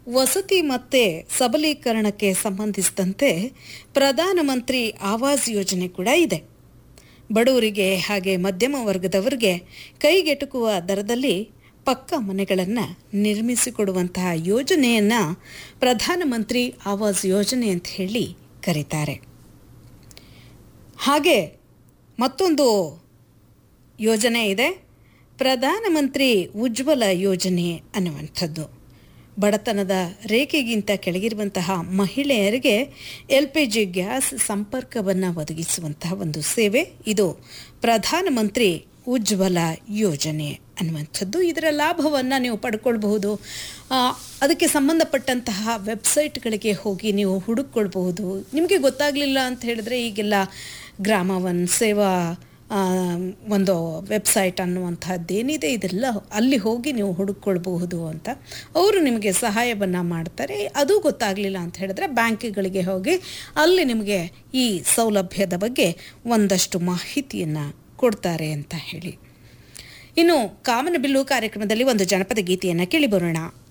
ವಸತಿ ಮತ್ತು ಸಬಲೀಕರಣಕ್ಕೆ ಸಂಬಂಧಿಸಿದಂತೆ ಪ್ರಧಾನಮಂತ್ರಿ ಆವಾಸ್ ಯೋಜನೆ ಕೂಡ ಇದೆ ಬಡವರಿಗೆ ಹಾಗೆ ಮಧ್ಯಮ ವರ್ಗದವರಿಗೆ ಕೈಗೆಟುಕುವ ದರದಲ್ಲಿ ಪಕ್ಕ ಮನೆಗಳನ್ನು ನಿರ್ಮಿಸಿಕೊಡುವಂತಹ ಯೋಜನೆಯನ್ನು ಪ್ರಧಾನಮಂತ್ರಿ ಆವಾಸ್ ಯೋಜನೆ ಅಂತ ಹೇಳಿ ಕರೀತಾರೆ ಹಾಗೆ ಮತ್ತೊಂದು ಯೋಜನೆ ಇದೆ ಪ್ರಧಾನಮಂತ್ರಿ ಉಜ್ವಲ ಯೋಜನೆ ಅನ್ನುವಂಥದ್ದು ಬಡತನದ ರೇಖೆಗಿಂತ ಕೆಳಗಿರುವಂತಹ ಮಹಿಳೆಯರಿಗೆ ಎಲ್ ಪಿ ಜಿ ಗ್ಯಾಸ್ ಸಂಪರ್ಕವನ್ನು ಒದಗಿಸುವಂತಹ ಒಂದು ಸೇವೆ ಇದು ಪ್ರಧಾನಮಂತ್ರಿ ಉಜ್ವಲ ಯೋಜನೆ ಅನ್ನುವಂಥದ್ದು ಇದರ ಲಾಭವನ್ನು ನೀವು ಪಡ್ಕೊಳ್ಬಹುದು ಆ, ಅದಕ್ಕೆ ಸಂಬಂಧಪಟ್ಟಂತಹ ವೆಬ್ಸೈಟ್ಗಳಿಗೆ ಹೋಗಿ ನೀವು ಹುಡುಕೊಳ್ಬಹುದು ನಿಮಗೆ ಗೊತ್ತಾಗಲಿಲ್ಲ ಅಂತ ಹೇಳಿದ್ರೆ ಈಗೆಲ್ಲ ಗ್ರಾಮ ಒನ್ ಸೇವಾ ಆ, ಒಂದು ವೆಬ್ಸೈಟ್ ಅನ್ನುವಂಥದ್ದೇನಿದೆ ಇದೆಲ್ಲ ಅಲ್ಲಿ ಹೋಗಿ ನೀವು ಹುಡುಕೊಳ್ಬಹುದು ಅಂತ ಅವರು ನಿಮಗೆ ಸಹಾಯವನ್ನು ಮಾಡ್ತಾರೆ ಅದು ಗೊತ್ತಾಗಲಿಲ್ಲ ಅಂತ ಹೇಳಿದ್ರೆ ಬ್ಯಾಂಕ್ಗಳಿಗೆ ಹೋಗಿ ಅಲ್ಲಿ ನಿಮಗೆ ಈ ಸೌಲಭ್ಯದ ಬಗ್ಗೆ ಒಂದಷ್ಟು ಮಾಹಿತಿಯನ್ನು ಕೊಡ್ತಾರೆ ಅಂತ ಹೇಳಿ ಇನ್ನು ಕಾಮನಬಿಲ್ಲು ಕಾರ್ಯಕ್ರಮದಲ್ಲಿ ಒಂದು ಜನಪದ ಗೀತೆಯನ್ನು ಕೇಳಿ ಬರೋಣ